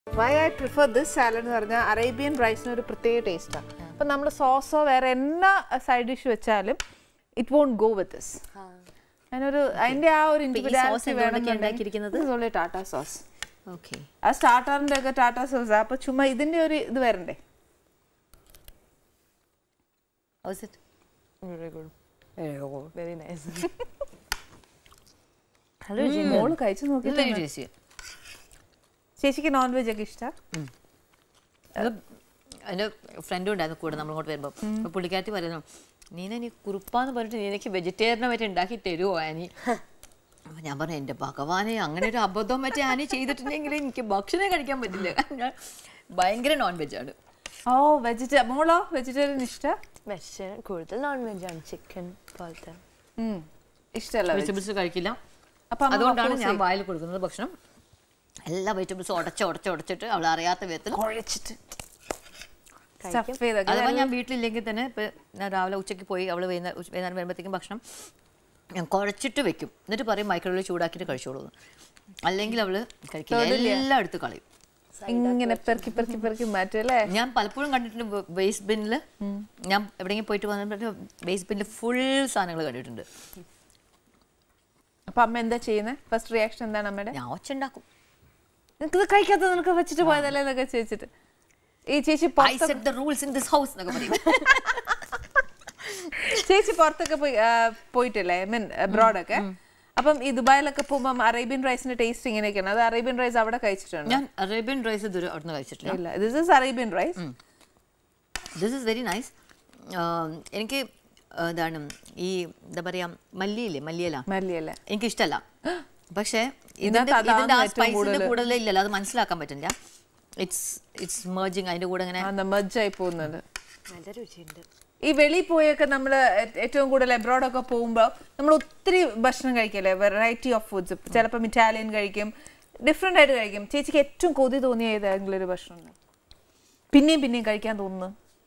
Y I prefer this salad എന്ന് പറഞ്ഞാൽ Arabian റൈസിന് ഒരു പ്രത്യേക ടേസ്റ്റാണ് അപ്പം നമ്മൾ സോസോ വേറെ എന്നാ സൈഡ് ഡിഷ് വെച്ചാലും it won't go with this അതിനൊരു അതിന്റെ ആ ഒരു sauce എന്തുകൊണ്ടൊക്കെയാ ഉണ്ടാക്കിയിരിക്കുന്നത്? ടാറ്റ സോസ് ഓക്കെ ആ സ്റ്റാർട്ടറിന്റെ ഒക്കെ ടാറ്റ സോസ് അപ്പൊ ചുമ്മാ ഇതിന്റെ ഒരു ഇത് വരണ്ടേ Very nice. മോള് കഴിച്ചു നോക്കി വെരി ടേസ്റ്റി ചേച്ചിക്ക് നോൺ വെജ് ഒക്കെ ഇഷ്ടം എൻ്റെ ഫ്രണ്ടും ഉണ്ടായിരുന്നു കൂടെ നമ്മൾ ഇങ്ങോട്ട് വരുമ്പോൾ അപ്പോൾ പുള്ളിക്കാരത്തി പറയുന്നു നീന നീ കുറുപ്പാന്ന് പറഞ്ഞിട്ട് നീ എനിക്ക് വെജിറ്റേറിയനെ പറ്റി ഉണ്ടാക്കി തരുമോ ആനി അപ്പം ഞാൻ പറഞ്ഞു എൻ്റെ ഭഗവാനെ അങ്ങനെ ഒരു അബദ്ധം മറ്റേ ആനി ചെയ്തിട്ടുണ്ടെങ്കിൽ എനിക്ക് ഭക്ഷണം കഴിക്കാൻ പറ്റില്ല ഞാൻ ഭയങ്കര നോൺ വെജാണ് ഓ വെജിറ്റ മോളോ വെജിറ്റേറിയൻ ഇഷ്ടം വെജിറ്റേറിയൻ കൂടുതൽ നോൺ വെജ് ആണ് ചിക്കൻ പോലത്തെ ഇഷ്ടമല്ല veg. വെജിറ്റബിൾസ് കഴിക്കില്ല അപ്പൊ അമ്മ അതുകൊണ്ടാണ് oppose ഞാൻ വായിൽ കൊടുക്കുന്നത് ഭക്ഷണം എല്ലാ വെജിറ്റബിൾസും ഉടച്ച് ഉടച്ച് ഉടച്ചിട്ട് അവൾ അറിയാത്ത വിധത്തിൽ കുഴച്ചിട്ട് സ്റ്റഫ് ചെയ്തൊക്കെ അഥവാ ഞാൻ വീട്ടിലില്ലെങ്കിൽ തന്നെ ഇപ്പം ഞാൻ രാവിലെ ഉച്ചയ്ക്ക് പോയി അവൾ വൈകുന്നേരം ഉച്ച- വൈകുന്നേരം വരുമ്പോഴത്തേക്കും ഭക്ഷണം ഞാൻ കുഴച്ചിട്ട് വെക്കും എന്നിട്ട് പറയും മൈക്രോവേവ് ചൂടാക്കിയിട്ട് കഴിച്ചോളൂ എന്ന്. അല്ലെങ്കിൽ അവൾ കഴിക്കില്ല എല്ലാം എടുത്ത് കളയും ഇങ്ങനെ പെറുക്കി പെറുക്കി പെറുക്കി മാറ്റും അല്ലേ ഞാൻ പലപ്പോഴും കണ്ടിട്ടുണ്ട് വേസ്റ്റ് ബിന്നിൽ ഞാൻ എവിടെയെങ്കിലും പോയിട്ട് വന്നിട്ട് വേസ്റ്റ് ബിന്നിൽ ഫുൾ സാധനങ്ങൾ കണ്ടിട്ടുണ്ട് അപ്പൊ അമ്മ എന്താ ചെയ്യുന്നത് ഫസ്റ്റ് റിയാക്ഷൻ എന്താണ് അമ്മയുടെ ഞാൻ ഒച്ച ഉണ്ടാക്കും നിനക്ക് ഇത് കഴിക്കാത്ത നിനക്ക് വെച്ചിട്ട് പോയതല്ലേ എന്നൊക്കെ ചോദിച്ചിട്ട് ഈ ചേച്ചി ഐ പുറത്ത് set the rules in this house എന്നൊക്കെ പറയും ചേച്ചി പുറത്തൊക്കെ പോയി ആ, പോയിട്ടില്ലേ ഐ മീൻ അബ്രോഡൊക്കെ അപ്പം ഈ ദുബായിലൊക്കെ പോകുമ്പോൾ അറേബ്യൻ റൈസിന്റെ ടേസ്റ്റ് ഇങ്ങനെയൊക്കെയാണ് അത് അറേബ്യൻ റൈസ് അവിടെ കഴിച്ചിട്ടുണ്ട് ഞാൻ അറേബ്യൻ റൈസ് ഇതുവരെ അവിടുന്ന് കഴിച്ചിട്ടില്ല ഇല്ല this is Arabian rice this is very nice എനിക്ക് ആ, എന്താണ് ഈ എന്താ പറയാ മല്ലിയില്ലേ മല്ലിയില മല്ലിയല്ലേ എനിക്കിഷ്ടമല്ല പക്ഷേ ഇതിനകത്ത് ഇതിന്റെ അതാണ് ഇതിന്റെ ആ ഏറ്റവും സ്പൈസിന്റെ കൂടുതൽ. കൂടുതൽ ഇല്ലല്ലോ അത് മനസ്സിലാക്കാൻ പറ്റില്ല ഇറ്റ്സ് ഇറ്റ്സ് മെർജിങ് അതിന്റെ കൂടെ ഇങ്ങനെ ആ മജ്ജായി പോകുന്നത് നല്ല രുചിയുണ്ട് ഈ വെളിയിൽ പോയൊക്കെ നമ്മൾ ഏറ്റവും കൂടുതൽ abroad ഒക്കെ പോകുമ്പോൾ നമ്മൾ ഒത്തിരി ഭക്ഷണം കഴിക്കല്ലേ വെറൈറ്റി ഓഫ് ഫുഡ്സ് ചിലപ്പം ഇറ്റാലിയൻ കഴിക്കും ഡിഫറെൻ്റ് ആയിട്ട് കഴിക്കും ചേച്ചിക്ക് ഏറ്റവും കൊതി തോന്നിയ ഏതെങ്കിലും ഒരു ഭക്ഷണം ഉണ്ടോ? പിന്നെയും പിന്നെയും കഴിക്കാൻ തോന്നുന്നു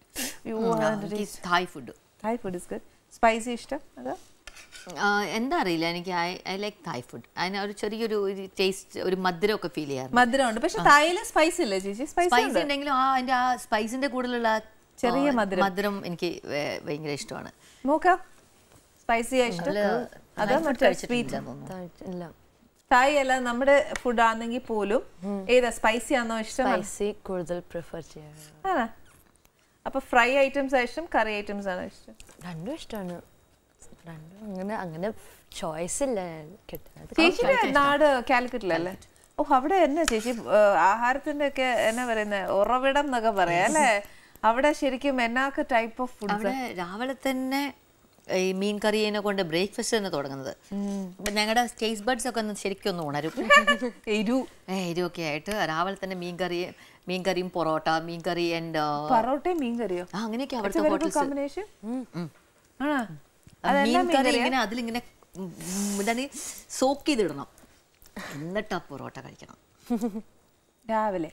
Thai food Thai food is good spicy ഇഷ്ടം അതാ എന്താ അറിയില്ല എനിക്ക് I I like Thai food അതിന് ഒരു ചെറിയൊരു ടേസ്റ്റ് ഒരു മധുരമൊക്കെ ഫീൽ ചെയ്യാറുണ്ട് മധുരമുണ്ട് പക്ഷെ തായില് സ്പൈസ് ഇല്ലേ ചേച്ചി സ്പൈസി സ്പൈസി ഉണ്ടെങ്കിലും ആ അതിന്റെ ആ സ്പൈസിന്റെ കൂടുതലുള്ള ആ, ചെറിയ ആ, മധുരം. മധുരം എനിക്ക് വേ- ഭയങ്കര ഇഷ്ടമാണ് നോക്കാം സ്പൈസി ഇഷ്ടം അതോ മറ്റേ സ്വീറ്റ് ഇല്ല തായ് അല്ല നമ്മുടെ ഫുഡ് ആണെങ്കിൽ പോലും ഏതാ സ്പൈസി ആണോ ഇഷ്ടം സ്പൈസി കൂടുതൽ പ്രിഫർ ചെയ്യാറ് ആണോ അപ്പൊ ഫ്രൈ ഐറ്റംസ് ഇഷ്ടം കറി ഐറ്റംസ് ആണോ ഇഷ്ടം രണ്ടും ഇഷ്ടമാണ് രണ്ടും അങ്ങനെ അങ്ങനെ ചോയ്സ് ഇല്ല കിട്ടുന്നത് ചേച്ചിയുടെ നാട് കാലിക്കറ്റിലല്ലേ ഓ അവിടെ എന്നാ ചേച്ചി ഏ, ആഹാരത്തിന്റെ ഒക്കെ എന്നാ പറയുന്നത് ഉറവിടം എന്നൊക്കെ പറയാം അല്ലേ അവിടെ ശരിക്കും എന്നാക്കെ ടൈപ്പ് ഓഫ് ഫുഡ് അവിടെ രാവിലെ തന്നെ ഈ മീൻ കറിയെ കൊണ്ട് ബ്രേക്ക്ഫാസ്റ്റ് തന്നെ തുടങ്ങുന്നത് അപ്പൊ ഞങ്ങളുടെ ടേസ്റ്റ് ബഡ്സ് ഒക്കെ ഒന്ന് ശരിക്കും ഒന്ന് ഉണരും എരു ഏ, എരിവൊക്കെ ആയിട്ട് രാവിലെ തന്നെ മീൻ കറി മീൻ കറിയും പൊറോട്ട മീൻ കറി ആൻഡ് പൊറോട്ടയും മീൻ കറിയോ ആ അങ്ങനെയൊക്കെ അവിടുത്തെ ഹോട്ടൽസ് കോമ്പിനേഷൻ ആണോ മീൻ കറി ഇങ്ങനെ അതിലിങ്ങനെ ഉം, ഉം, എന്താണ് സോക്ക് ചെയ്തിടണം എന്നിട്ട് ആ പൊറോട്ട കഴിക്കണം രാവിലെ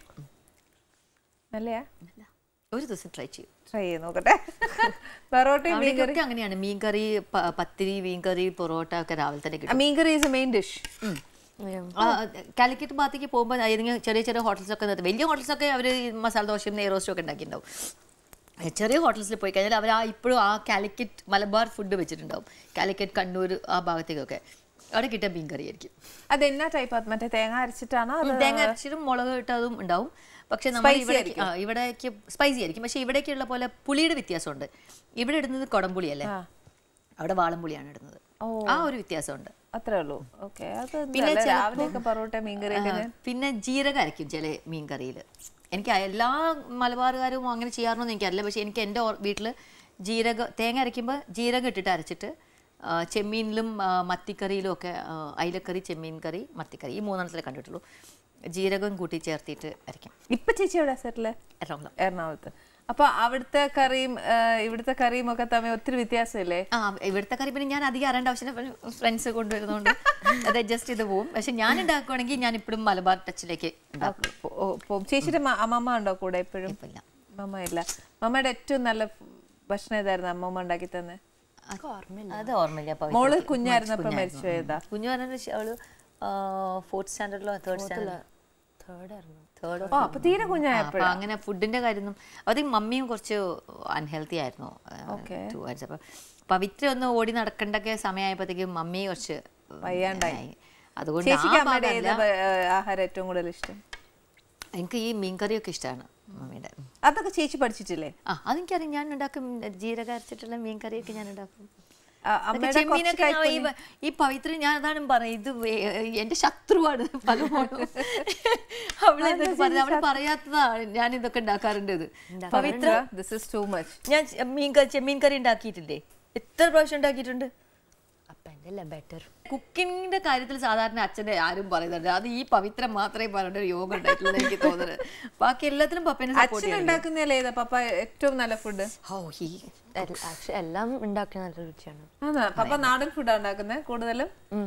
നല്ലയാ ഒരു ദിവസം ട്രൈ ചെയ്യും ട്രൈ ചെയ്ത് നോക്കട്ടെ പൊറോട്ടയും മീൻ കറി അവിടേക്കൊക്കെ അങ്ങനെയാണ് മീൻ കറി പ- പത്തിരി മീൻ കറി പൊറോട്ട ഒക്കെ രാവിലെ തന്നെ കിട്ടും meen curry is main dish ആ, കാലിക്കറ്റ് ഭാഗത്തേക്ക് പോകുമ്പോൾ ഏതെങ്കിലും ചെറിയ ചെറിയ ഹോട്ടൽസൊക്കെ നിർത്തി വലിയ ഹോട്ടൽസൊക്കെ അവർ മസാല ദോശയും നെയ്റോസ്റ്റും ഒക്കെ ഉണ്ടാക്കിയിട്ടുണ്ടാവും ഏ, ചെറിയ ഹോട്ടൽസിൽ പോയി കഴിഞ്ഞാൽ അവർ ആ ഇപ്പോഴും ആ കാലിക്കറ്റ് മലബാർ ഫുഡ് വെച്ചിട്ടുണ്ടാവും കാലിക്കറ്റ് കണ്ണൂർ ആ ഭാഗത്തേക്കൊക്കെ അവിടെ കിട്ടിയ മീൻ കറി ആയിരിക്കും അതെന്നാ ടൈപ്പ് മറ്റേ തേങ്ങ അരച്ചിട്ടാണോ അത് തേങ്ങ അരച്ചിട്ടും മുളക് ഇട്ടതും ഉണ്ടാവും പക്ഷെ നമ്മൾ ഇവിടേക്ക് ആ, ഇവിടേക്ക് സ്പൈസി ആയിരിക്കും പക്ഷെ ഇവിടേക്കുള്ള പോലെ പുളിയുടെ വ്യത്യാസമുണ്ട് ഇവിടെ ഇടുന്നത് കുടംപുളിയല്ലേ അവിടെ വാളംപുളിയാണ് ഇടുന്നത് ആ ഒരു വ്യത്യാസമുണ്ട് അത്രേ ഉള്ളൂ ഓക്കെ അത് പിന്നെ പിന്നെ ചിലപ്പം- രാവിലെയൊക്കെ പൊറോട്ട മീൻ കറി ആ, പിന്നെ ജീരകം അരയ്ക്കും ചില മീൻ കറിയിൽ എനിക്ക് എല്ലാ മലബാറുകാരും അങ്ങനെ ചെയ്യാറൊന്നും എനിക്കറിയില്ല പക്ഷെ എനിക്ക് എൻ്റെ വീട്ടിൽ ജീരക തേങ്ങ അരയ്ക്കുമ്പോൾ ജീരകം ഇട്ടിട്ട് അരച്ചിട്ട് ആ, ചെമ്മീനിലും ആ, മത്തിക്കറിയിലും ഒക്കെ ആ, അയിലക്കറി ചെമ്മീൻ കറി മത്തിക്കറി ഈ മൂന്നെണ്ണത്തിലേ കണ്ടിട്ടുള്ളൂ ജീരകം കൂട്ടി ചേർത്തിട്ട് അരയ്ക്കും ഇപ്പൊ ചേച്ചി എവിടെ സെറ്റില് എറണാകുളം എറണാകുളത്ത് അപ്പൊ അവിടുത്തെ കറിയും ആ, ഇവിടുത്തെ കറിയും ഒക്കെ തമ്മിൽ ഒത്തിരി വ്യത്യാസമില്ലേ ആ ഇവിടുത്തെ കറി പിന്നെ ഞാൻ അധികം അറിയേണ്ട ആവശ്യമില്ല ഫ്രണ്ട്സ് കൊണ്ടുവരുന്നതുകൊണ്ട് അത് അഡ്ജസ്റ്റ് ചെയ്ത് പോവും പക്ഷെ ഞാൻ ഉണ്ടാക്കുവാണെങ്കിൽ ഞാൻ ഇപ്പോഴും മലബാർ ടച്ചിലേക്ക് ഉണ്ടാക്കും ഓ, ഓ, പോവും. ചേച്ചിയുടെ മ- അമ്മമ്മ ഉണ്ടോ കൂടെ എപ്പോഴും ഇപ്പം ഇല്ല അമ്മമ്മ ഇല്ല മമ്മയുടെ ഏറ്റവും നല്ല ഭക്ഷണം ഏതായിരുന്നു അമ്മമ്മ ഉണ്ടാക്കി തന്നെ അത് ഓർമ്മയില്ല അപ്പൊ മോള് കുഞ്ഞായിരുന്നപ്പോ മരിച്ചു പോയതാ കുഞ്ഞു പറഞ്ഞ അവള് ഫോർത്ത് സ്റ്റാൻഡേർഡിലോ തേർഡ് സ്റ്റാൻഡേർഡിലോ തേർഡ് ആയിരുന്നു തേർഡ് ഓ അപ്പൊ തീരെ കുഞ്ഞായപ്പോഴാ അപ്പൊ അങ്ങനെ ഫുഡിന്റെ കാര്യമൊന്നും അത് മമ്മിയും കുറച്ച് അൺഹെൽത്തി ആയിരുന്നു Okay. towards. അപ്പൊ പവിത്ര ഒന്ന് ഓടി നടക്കേണ്ടൊക്കെ സമയമായപ്പോഴത്തേക്കും മമ്മി കുറച്ച് വയ്യാണ്ടായി. ആയി. അതുകൊണ്ട് ചേച്ചിക്ക് ആ അമ്മയുടെ ഏത് ഭാഗമല്ല. ഭ- ആഹാരം ഏറ്റവും കൂടുതൽ ഇഷ്ടം എനിക്ക് ഈ മീൻകറിയൊക്കെ ഇഷ്ടമാണ് മമ്മിയുടെ അതൊക്കെ ചേച്ചി പഠിച്ചിട്ടില്ലേ ആ അതെനിക്കറിയാം ഞാൻ ഉണ്ടാക്കും ജീരക അരച്ചിട്ടുള്ള മീൻകറിയൊക്കെ ഞാൻ ഉണ്ടാക്കും ആ, അതൊക്കെ അമ്മയുടെ കുറച്ച് ചെമ്മീനൊക്കെ ഞാൻ ഈ കൈപ്പുണ്യം- പ- ഈ പവിത്ര ഞാൻ അതാണ് പറയുന്നത് ഇത് വേ- എന്റെ ശത്രുവാണ് പലപ്പോഴും അവളെ ഇതൊക്കെ പറഞ്ഞത് അവള് പറയാത്തതാണ് ഞാൻ ഇതൊക്കെ ഉണ്ടാക്കാറുണ്ട് ഇത് Pavithra this is too much ഞാൻ ചെ- മീൻ കറി ചെമ്മീൻ കറി ഉണ്ടാക്കിയിട്ടില്ലേ എത്ര പ്രാവശ്യം ഉണ്ടാക്കിയിട്ടുണ്ട് അപ്പൻ്റെ അല്ല ബെറ്റർ കുക്കിങ്ങിന്റെ കാര്യത്തിൽ സാധാരണ അച്ഛനെ ആരും പറയുന്നുണ്ട് അത് ഈ പവിത്ര മാത്രമേ പറഞ്ഞ ഒരു യോഗം ഉണ്ടായിട്ടുള്ളൂ എനിക്ക് തോന്നുന്നത് ബാക്കി എല്ലാത്തിനും പപ്പനെ സപ്പോർട്ട് അച്ഛൻ ചെയ്യും ഉണ്ടാക്കുന്നതിൽ ഏതാ പപ്പ ഏറ്റവും നല്ല ഫുഡ് ഓ ഈ ആക്ച്വലി എല്ലാം ഉണ്ടാക്കാൻ നല്ല രുചിയാണ് ആണോ പപ്പ നാടൻ ഫുഡാണ് ഉണ്ടാക്കുന്നത് കൂടുതലും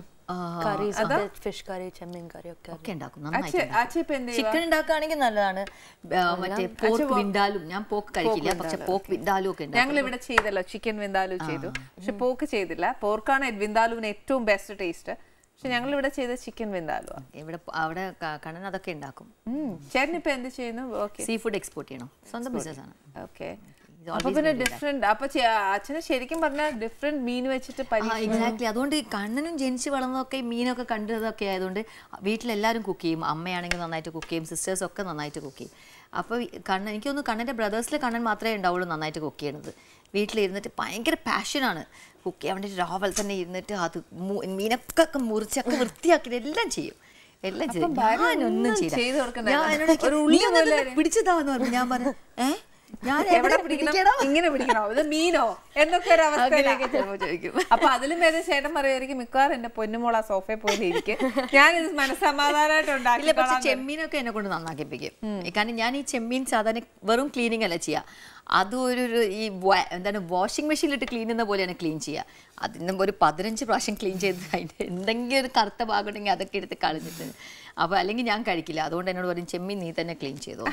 കറീസ് ഫിഷ് കറി ചെമ്മീൻ കറി ഒക്കെ ഒക്കെ ഉണ്ടാക്കും അച്ഛ നന്നായിട്ട് അച്ഛ ഇപ്പൊ എന്ത് ചെയ്യുവാ? ചിക്കൻ ഉണ്ടാക്കുകയാണെങ്കിൽ നല്ലതാണ് ആ, മറ്റേ പോർക്ക് വിണ്ടാലും ഞാൻ പോക്ക് കഴിക്കില്ല പക്ഷെ പോക്ക് വിണ്ടാലും ഒക്കെ ഉണ്ടാക്കും ഞങ്ങൾ ഇവിടെ ചെയ്തല്ലോ ചിക്കൻ വിന്താലു ചെയ്തു പക്ഷെ പോക്ക് ചെയ്തില്ല പോർക്കാണ് വിന്താലുവിന് ഏറ്റവും ബെസ്റ്റ് ടേസ്റ്റ് പക്ഷെ ഞങ്ങൾ ഇവിടെ ചെയ്ത ചിക്കൻ വിന്താലു ഇവിടെ പ- അവിടെ ക- കണ്ണൻ അതൊക്കെ ഉണ്ടാക്കും ചേട്ടൻ ഇപ്പൊ എന്ത് ചെയ്യുന്നു ഓക്കെ സീ ഫുഡ് എക്സ്പോർട്ട് ചെയ്യണം സ്വന്തം ബിസിനസ് ആണ് ഓക്കെ He's അപ്പൊ always പിന്നെ been doing that. ഡിഫറെന്റ് അപ്പൊ ചെ- അച്ഛന് ശരിക്കും പറഞ്ഞാൽ ഡിഫറെന്റ് മീൻ വെച്ചിട്ട് പരീക്ഷ എക്സാക്ട്ലി അതുകൊണ്ട് കണ്ണനും ജനിച്ച് വളർന്നതൊക്കെ ഈ മീനൊക്കെ കണ്ടതൊക്കെ ആയതുകൊണ്ട് വീട്ടിലെല്ലാവരും കുക്ക് ചെയ്യും അമ്മയാണെങ്കിൽ നന്നായിട്ട് കുക്ക് ചെയ്യും സിസ്റ്റേഴ്സ് ഒക്കെ നന്നായിട്ട് കുക്ക് ചെയ്യും അപ്പോൾ കണ്ണൻ എനിക്ക് തോന്നുന്നു കണ്ണൻ്റെ ബ്രദേഴ്സിലെ കണ്ണൻ മാത്രമേ ഉണ്ടാവുള്ളൂ നന്നായിട്ട് കുക്ക് ചെയ്യണത് വീട്ടിലിരുന്നിട്ട് ഭയങ്കര പാഷനാണ് കുക്ക് ചെയ്യാൻ വേണ്ടി രാവിലെ തന്നെ ഇരുന്നിട്ട് അത് മു- മീനൊക്കെ ഒക്കെ മുറിച്ചൊക്കെ വൃത്തിയാക്കിയിട്ട് എല്ലാം ചെയ്യും എല്ലാം ചെയ്യും ഭാര്യ ഞാനൊന്നും ഒന്നും ചെയ്യില്ല. ചെയ്ത് കൊടുക്കണ്ട. ഞാൻ എന്നോട് ഒരു ഉള്ളി "നീ ഒന്ന് പോലെ ഇതിനെ പിടിച്ചതാന്ന് പറഞ്ഞു ഞാൻ പറഞ്ഞു ഏ ഞാൻ എവിടെ പിടിക്കണം ഇങ്ങനെ പിടിക്കണോ ഇത് മീനോ എന്നൊക്കെ ഒരു അങ്ങനെയൊക്കെ അവസ്ഥ ചിലപ്പോൾ ചോദിക്കും അപ്പൊ അതിലും ഭേദം ചേട്ടൻ പറയുമായിരിക്കും മിക്കവാറും എന്റെ പൊന്നുമോള സോഫയിൽ പോയി ഇരിക്കും ഞാനിത് മനസ്സമാധാനമായിട്ട് ഇല്ല പക്ഷെ ഉണ്ടാക്കി ചെമ്മീനൊക്കെ എന്നെ കൊണ്ട് നന്നാക്കിപ്പിക്കും കാരണം ഞാൻ ഈ ചെമ്മീൻ സാധാരണ വെറും ക്ലീനിങ് അല്ല ചെയ്യുക അത് ഒരു ഒരു ഈ wa- എന്താണ് വാഷിംഗ് മെഷീനിലിട്ട് ക്ലീൻ ചെയ്യുന്ന പോലെയാണ് ക്ലീൻ ചെയ്യുക അതിന് ഒരു പതിനഞ്ച് പ്രാവശ്യം ക്ലീൻ ചെയ്ത് അതിൻ്റെ എന്തെങ്കിലും ഒരു കറുത്ത ഭാഗം ഉണ്ടെങ്കിൽ അതൊക്കെ എടുത്ത് കളഞ്ഞിട്ട് അപ്പോൾ അല്ലെങ്കിൽ ഞാൻ കഴിക്കില്ല അതുകൊണ്ട് എന്നോട് പറയും ചെമ്മീൻ നീ തന്നെ ക്ലീൻ ചെയ്തോ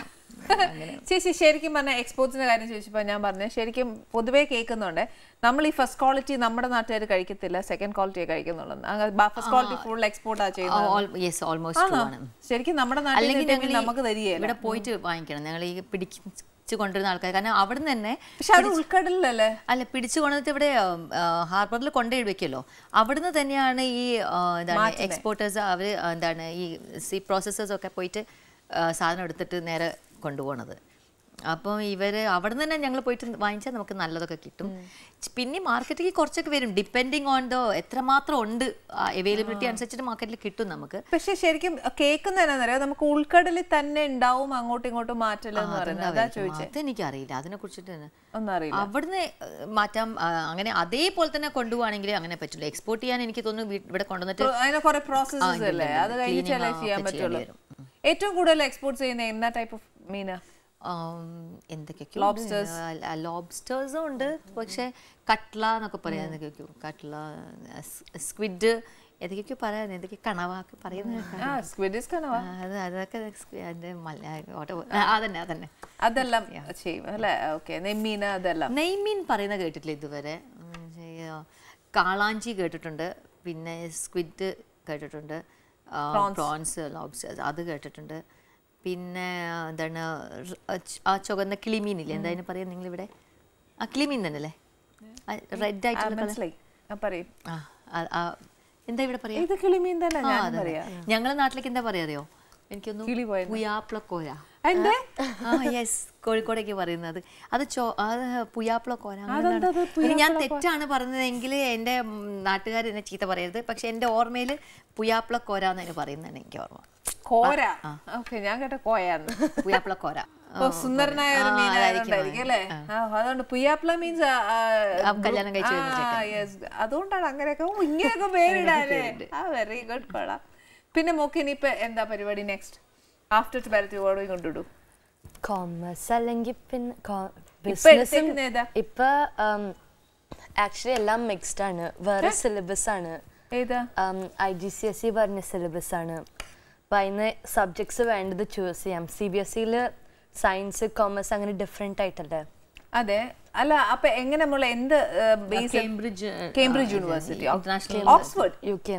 ചേച്ചി ശരിക്കും പറഞ്ഞ എക്സ്പോർട്സിന്റെ കാര്യം ചോദിച്ചപ്പോൾ ഞാൻ പറഞ്ഞു ശരിക്കും പൊതുവേ കേൾക്കുന്നുണ്ട് നമ്മൾ ഈ ഫസ്റ്റ് ക്വാളിറ്റി നമ്മുടെ നാട്ടുകാർ കഴിക്കത്തില്ല സെക്കൻഡ് ക്വാളിറ്റി കഴിക്കുന്നുള്ളൂ ഫസ്റ്റ് ക്വാളിറ്റി ഫുൾ എക്സ്പോർട്ടാ ചെയ്യുന്നത് യെസ് ഓൾമോസ്റ്റ് ആണോ? ആണ് ശരിക്കും നമ്മുടെ നാട്ടിൽ അല്ലെങ്കിൽ കിട്ടിയെങ്കിൽ ഞങ്ങൾ ഈ നമുക്ക് തരികയില്ല ഇവിടെ പോയിട്ട് വാങ്ങിക്കണം ഞങ്ങൾ ഈ പിടിച്ച് കൊണ്ടുവരുന്ന ആൾക്കാർ കാരണം അവിടെ നിന്ന് തന്നെ പക്ഷെ അത് ഉൾക്കടലിലല്ലേ അല്ല പിടിച്ചു കൊണ്ടുവന്നിട്ട് ഇവിടെ ഹാർബറിൽ കൊണ്ടുപോയി വെക്കുമല്ലോ അവിടുന്ന് തന്നെയാണ് ഈ ആ, എന്താണ് എക്സ്പോർട്ടേഴ്സ് അവർ എന്താണ് ഈ സീ പ്രോസസ്സേഴ്സ് ഒക്കെ പോയിട്ട് ആ, സാധനം എടുത്തിട്ട് നേരെ കൊണ്ടുപോകണത് അപ്പോൾ ഇവർ അവിടെ നിന്ന് തന്നെ ഞങ്ങൾ പോയിട്ട് വാങ്ങിച്ചാൽ നമുക്ക് നല്ലതൊക്കെ കിട്ടും ച്- പിന്നെ മാർക്കറ്റിൽ കുറച്ചൊക്കെ വരും ഡിപ്പെൻഡിങ് ഓൺ ദോ എത്രമാത്രം ഉണ്ട് അവൈലബിലിറ്റി അനുസരിച്ചിട്ട് മാർക്കറ്റിൽ കിട്ടും നമുക്ക് പക്ഷെ ശരിക്കും കേൾക്കുന്നതിനറിയാം നമുക്ക് ഉൾക്കടലിൽ തന്നെ ഉണ്ടാവും അങ്ങോട്ടും ഇങ്ങോട്ടും മാറ്റലെന്ന് പറയുന്നത് അതാ ചോദിച്ചേ അതെനിക്കറിയില്ല അതിനെ കുറിച്ചിട്ട് ഒന്നും അറിയില്ല അവിടുന്ന് ഏഹ്, മാറ്റാം ആ, അങ്ങനെ അതേപോലെ തന്നെ കൊണ്ടുപോവാണെങ്കിൽ അങ്ങനെ പറ്റില്ല എക്സ്പോർട്ട് ചെയ്യാൻ എനിക്ക് തോന്നുന്നു വീ- ഇവിടെ കൊണ്ടുവന്നിട്ട് പ്രോ- അതിന് കുറെ പ്രോസസ്സസ് ഉണ്ട്, അല്ലേ ഉണ്ട്. അത് കഴിഞ്ഞിട്ടല്ലേ Cleaning ചെയ്യാൻ ഒക്കെ ചെയ്യേണ്ടി പറ്റുള്ളൂ ഏറ്റവും കൂടുതൽ എക്സ്പോർട്ട് ചെയ്യുന്ന എന്നാ ടൈപ്പ് ഓഫ് മീനാ ആം, എന്തൊക്കെയൊക്കെയോ ലോബ്സ്റ്റേഴ്സും ഉണ്ട് പക്ഷെ കട്ട്ല എന്നൊക്കെ പറയാൻ എന്തൊക്കെയൊക്കെയോ കട്ട്ല സ്ക്വിഡ് ഏതൊക്കെയൊക്കെയോ പറയാൻ എന്തൊക്കെ കണവാക്ക് പറയുന്നത് ആ സ്ക്വിഡിസ് കണവാ അത് അതൊക്കെ squi- അതിന്റെ മല- ഓട്ടോ ആ, അതന്നെ അതന്നെ അതെല്ലാം ചെയ്യും അല്ലേ ഓക്കെ നെമ്മീന് അതെല്ലാം നെയ്മീൻ പറയുന്ന കേട്ടിട്ടില്ല ഇതുവരെ ഉം, ഈ, കാളാഞ്ചി കേട്ടിട്ടുണ്ട് പിന്നെ സ്ക്വിഡ് കേട്ടിട്ടുണ്ട് പ്രോൺസ് ലോബ്സ്റ്റേഴ്സ് അത് കേട്ടിട്ടുണ്ട് പിന്നെ എന്താണ് റ്- ച- ആ ചുവന്ന കിളിമീനില്ലേ എന്താ അതിന് പറയാ നിങ്ങളിവിടെ ആ കിളിമീൻ തന്നെ അല്ലേ റെഡ് ആ, ആയിട്ടുള്ള colour. മനസ്സിലായി ആ പറയും ആ, ആ, ആ, എന്താ ഇവിടെ പറയാ ഇത് കിളിമീൻ തന്നെ ആ, ഞാൻ അതന്നെ. പറയാ ഞങ്ങളെ നാട്ടിലേക്ക് എന്താ പറയാ അറിയോ എനിക്കൊന്നും കിളി പോയെന്ന്. പുയാപ്ലക്കോര എന്തേ? ആ യെസ് കോഴിക്കോടേക്ക് പറയുന്നത് അത് ചോ അത് പുയാപ്ല കോര അതെന്തത് ഇനി ഞാൻ തെറ്റാണ് പറഞ്ഞതെങ്കിൽ എൻ്റെ നാട്ടുകാർ എന്നെ ചീത്ത പറയരുത് പക്ഷെ എൻ്റെ ഓർമ്മയിൽ പുയാപ്ല കോര എന്ന് പറയുന്നതാണ് എനിക്ക് ഓർമ്മ കോര ഓക്കെ ഞാൻ കേട്ട കോയാന്ന് പുയാപ്ല കോര ഓ സുന്ദരനായ ഒരു ആ, മീനായതുകൊണ്ടായിരിക്കും അല്ലേ ആ അതുകൊണ്ട് പുയ്യാപ്ല മീൻസ് കല്യാണം കഴിച്ച് വരുന്ന യെസ് അതുകൊണ്ടാണ് അങ്ങനെയൊക്കെ ഓ, ഇങ്ങനെയൊക്കെ പേരിടാല്ലേ ആ വെരി ഗുഡ് കൊള്ളാം പിന്നെ മോക്ക് ഇനിയിപ്പോ എന്താ പരിപാടി നെക്സ്റ്റ് ആഫ്റ്റർ ട്വൽത്ത് ഓടി കൊണ്ടിടും കോമേഴ്സ് അല്ലെങ്കിൽ പിന്നെ ഇപ്പൊ ബിസിനസ്സും എടുത്തേക്കുന്ന ഏതാ ഇപ്പൊ ആക്ച്വലി എല്ലാം മിക്സ്ഡ് ആണ് വേറെ സിലബസ് ആണ് ഏതാ I G C S E പറഞ്ഞ സിലബസ് ആണ് അപ്പം അതിന് സബ്ജക്ട്സ് വേണ്ടത് ചൂസ് ചെയ്യാം സി ബി എസ് സിയിൽ സയൻസ് കോമേഴ്സ് അങ്ങനെ ഡിഫറെൻ്റ് ആയിട്ടല്ലേ അതെ അല്ല അപ്പൊ എങ്ങനെ നമ്മൾ എന്ത് base Cambridge Cambridge university international Oxford U കെന്ന്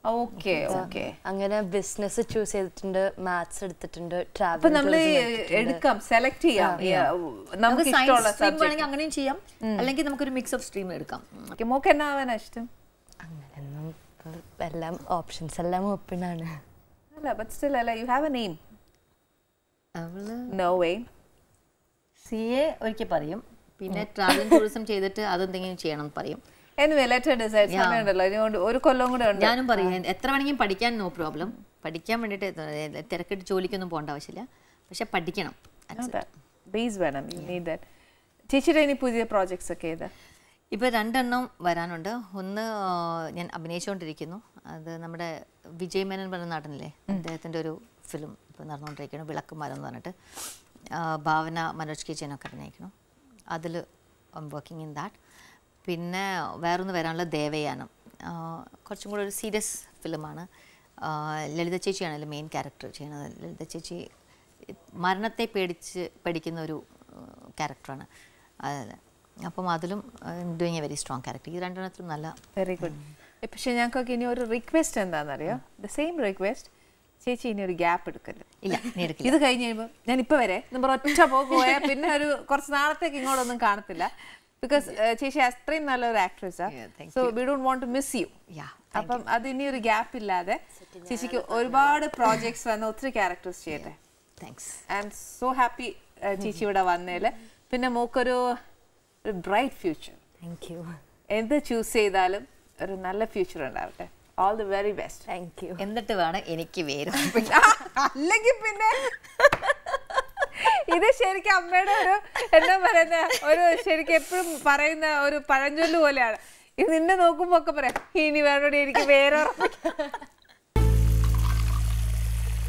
ഓക്കെ ഓക്കെ അങ്ങനെ ബിസിനസ് ചൂസ് ചെയ്തിട്ടുണ്ട് മാത്സ് എടുത്തിട്ടുണ്ട് അപ്പൊ ട്രാവൽ നമ്മള് എടുക്കാം സെലക്ട് ചെയ്യാം നമുക്ക് നമുക്ക് ഇഷ്ടമുള്ള സയൻസ് സ്ട്രീം സബ്ജക്ട് വേണമെങ്കിൽ അങ്ങനെയും ചെയ്യാം അല്ലെങ്കിൽ നമുക്കൊരു മിക്സ് ഓഫ് സ്ട്രീം എടുക്കാം മോക്ക് എന്നാ ആവാനാ ഇഷ്ടം അങ്ങനെയൊന്നും ഇപ്പൊ എല്ലാം ഓപ്ഷൻസ് എല്ലാം ഓപ്പൺ ആണ് അല്ല ബട്ട് സ്റ്റിൽ അല്ല യു ഹാവ് എ നെയിം അവള് നോ വേ സി എ ഒരിക്കൽ പറയും പിന്നെ ട്രാവൽ ടൂറിസം ചെയ്തിട്ട് അതെന്തെങ്കിലും ചെയ്യണം എന്ന് പറയും എനിവേ ലെറ്റർ ഡിസൈഡ് സമയമുണ്ടല്ലോ ഇനി ഒരു കൊല്ലം കൂടെ ഉണ്ട് ഞാനും പറയും എത്ര വേണമെങ്കിലും പഠിക്കാൻ നോ പ്രോബ്ലം പഠിക്കാൻ വേണ്ടിയിട്ട് ത- തിരക്കിട്ട് ജോലിക്കൊന്നും പോകേണ്ട ആവശ്യമില്ല പക്ഷെ പഠിക്കണം ബേസ് വേണം യു നീഡ് ദാറ്റ് ചേച്ചിയുടെ ഇനി പുതിയ പ്രോജക്ട്സ് ഒക്കെ ഏതാ ഇപ്പോൾ രണ്ടെണ്ണം വരാനുണ്ട് ഒന്ന് ആ, ഞാൻ അഭിനയിച്ചുകൊണ്ടിരിക്കുന്നു അത് നമ്മുടെ വിജയ് മേനൻ പറഞ്ഞ നടനില്ലേ അദ്ദേഹത്തിൻ്റെ ഒരു ഫിലിം ഇപ്പോൾ നടന്നുകൊണ്ടിരിക്കുന്നു വിളക്കുമരം എന്ന് പറഞ്ഞിട്ട് ആ, ഭാവന മനോജ് കിച്ചനൊക്കെ അഭിനയിക്കണം അതിൽ ഐം വർക്കിംഗ് ഇൻ ദാറ്റ് പിന്നെ വേറൊന്ന് വരാനുള്ള ദേവയാനം ആ, കുറച്ചും കൂടെ ഒരു സീരിയസ് ഫിലിമാണ് ലളിത ചേച്ചിയാണ് അതിൽ മെയിൻ ക്യാരക്ടർ ചെയ്യുന്നത് ലളിത ചേച്ചി മരണത്തെ പേടിച്ച് പഠിക്കുന്ന ഒരു ക്യാരക്ടറാണ് അതെ അപ്പം അതിലും doing a very strong character ഈ രണ്ടെണ്ണത്തിലും നല്ല വെരി ഗുഡ് പക്ഷെ ഞങ്ങൾക്കൊക്കെ ഇനി ഒരു റിക്വസ്റ്റ് എന്താണെന്നറിയോ ദ സെയിം റിക്വസ്റ്റ് ചേച്ചി ഇനി ഒരു ഗ്യാപ്പ് എടുക്കല്ലോ ഇല്ല നീ എടുക്കില്ല ഇത് കഴിഞ്ഞ് കഴിയുമ്പോൾ ഞാൻ ഇപ്പൊ വരെ നമ്മൾ ഒറ്റ പോക്ക് പോയാൽ പിന്നെ ഒരു കുറച്ച് നാളത്തേക്ക് ഇങ്ങോട്ടൊന്നും കാണത്തില്ല ബിക്കോസ് ചേച്ചി അത്രയും നല്ലൊരു actress Yeah, thank so we don't want to miss you Yeah, അപ്പം അത് ഇനി ഒരു ഗ്യാപ്പ് ഇല്ലാതെ ചേച്ചിക്ക് ഒരുപാട് പ്രോജക്ട്സ് വന്ന് ഒത്തിരി ക്യാരക്ടേഴ്സ് ചെയ്യട്ടെ thanks I'm so happy ചേച്ചി ഇവിടെ വന്നതിൽ പിന്നെ മോക്കൊരു ഒരു ബ്രൈറ്റ് ഫ്യൂച്ചർ താങ്ക് യു എന്ത് ചൂസ് ചെയ്താലും ഒരു നല്ല ഫ്യൂച്ചർ ഉണ്ടാവട്ടെ all the very best thank you എന്നിട്ട് വേണം എനിക്ക് വേരും അല്ലെങ്കിൽ പിന്നെ ഇത് ശരിക്കും അമ്മയുടെ ഒരു എന്താ പറയുന്ന ഒരു ശരിക്കും എപ്പോഴും പറയുന്ന ഒരു പഴഞ്ചൊല്ല് പോലെയാണ് ഇത് നിന്നെ നോക്കുമ്പോ ഒക്കെ പറയാം ഇനി വേണോടി എനിക്ക് വേറെ